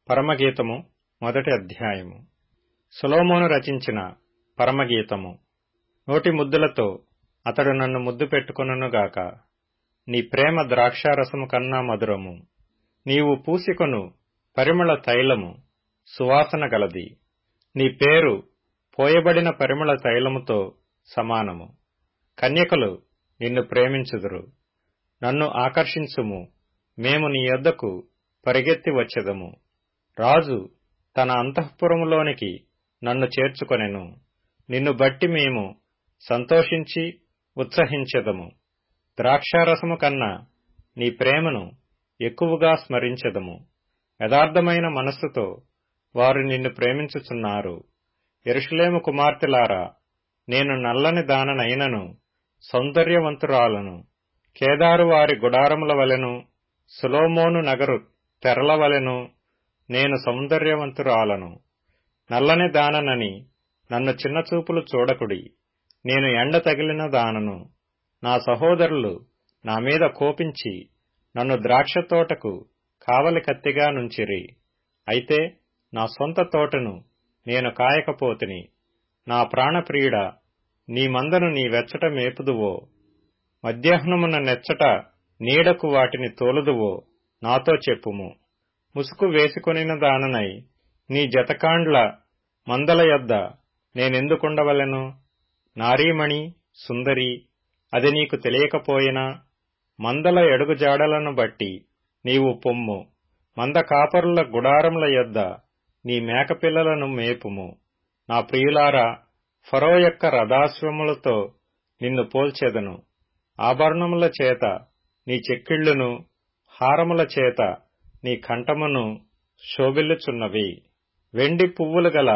పరమగీతము మొదటి అధ్యాయము సొలొమోను రచించిన పరమగీతము నోటి ముద్దులతో అతడు నన్ను ముద్దు పెట్టుకొనుగాక నీ ప్రేమ ద్రాక్షారసము కన్నా మధురము నీవు పూసికొను పరిమళ తైలము సువాసన గలది నీ పేరు పోయబడిన పరిమళ తైలముతో సమానము కన్యకలు నిన్ను ప్రేమించుదురు నన్ను ఆకర్షించుము మేము నీ యొద్దకు పరిగెత్తి వచ్చెదము రాజు తన అంతఃపురములోనికి నన్ను చేర్చుకొనెను నిన్ను బట్టి మేము సంతోషించి ఉత్సహించెదము ద్రాక్షారసము కన్నా నీ ప్రేమను ఎక్కువగా స్మరించెదము యథార్థమైన మనస్సుతో వారు నిన్ను ప్రేమించుచున్నారు ఎరుషులేము కుమార్తెలారా నేను నల్లని దాననైనను సౌందర్యవంతురాలను కేదారు వారి గుడారముల వలెను సులోమోను నగరు తెరల వలెను నేను సౌందర్యవంతురాలను నల్లని దాననని నన్ను చిన్నచూపులు చూడకుడి నేను ఎండ తగిలిన దానను నా సహోదరులు నా మీద కోపించి నన్ను ద్రాక్ష తోటకు కావలి కత్తిగా నుంచిరి అయితే నా సొంత తోటను నేను కాయకపోతిని నా ప్రాణప్రియుడ నీ మందను నీ వెచ్చట మేపుదువో మధ్యాహ్నమున నెచ్చట నీడకు వాటిని తోలుదువో నాతో చెప్పుము ముసుగు వేసుకొనిన దాననై నీ జతకాండ్ల మందల యొద్ద నేనెందుకుండవలెను నారీమణి సుందరి అది నీకు తెలియకపోయినా మందల ఎడుగుజాడలను బట్టి నీవు పొమ్ము మంద కాపరుల గుడారముల యొద్ద నీ మేకపిల్లలను మేపుము నా ప్రియులారా ఫరో యొక్క రథాశ్వములతో నిన్ను పోల్చెదను ఆభరణముల చేత నీ చెక్కిళ్లును హారముల చేత నీ కంఠమును శోభిల్లుచున్నవి వెండి పువ్వులు గల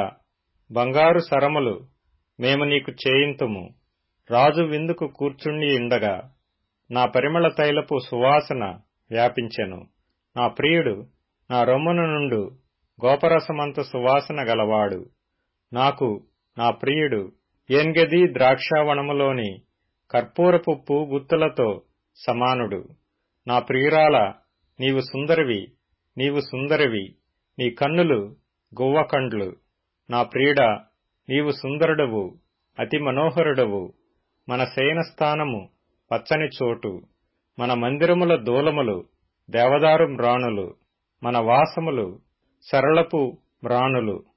బంగారు సరములు మేము నీకు చేయింతుము రాజు విందుకు కూర్చుండి ఉండగా నా పరిమళ తైలపు సువాసన వ్యాపించెను నా ప్రియుడు నా రొమ్మున నుండు గోపరసమంత సువాసన గలవాడు నాకు నా ప్రియుడు ఏన్గది ద్రాక్షావనములోని కర్పూరపు గుత్తులతో సమానుడు నా ప్రియురాల నీవు సుందరివి నీవు సుందరివి నీ కన్నులు గువ్వకండ్లు నా ప్రియుడా నీవు సుందరుడవు అతి మనోహరుడవు మన శయనస్థానము పచ్చని చోటు మన మందిరముల దూలములు దేవదారు మ్రాణులు మన వాసములు సరళపు మ్రాణులు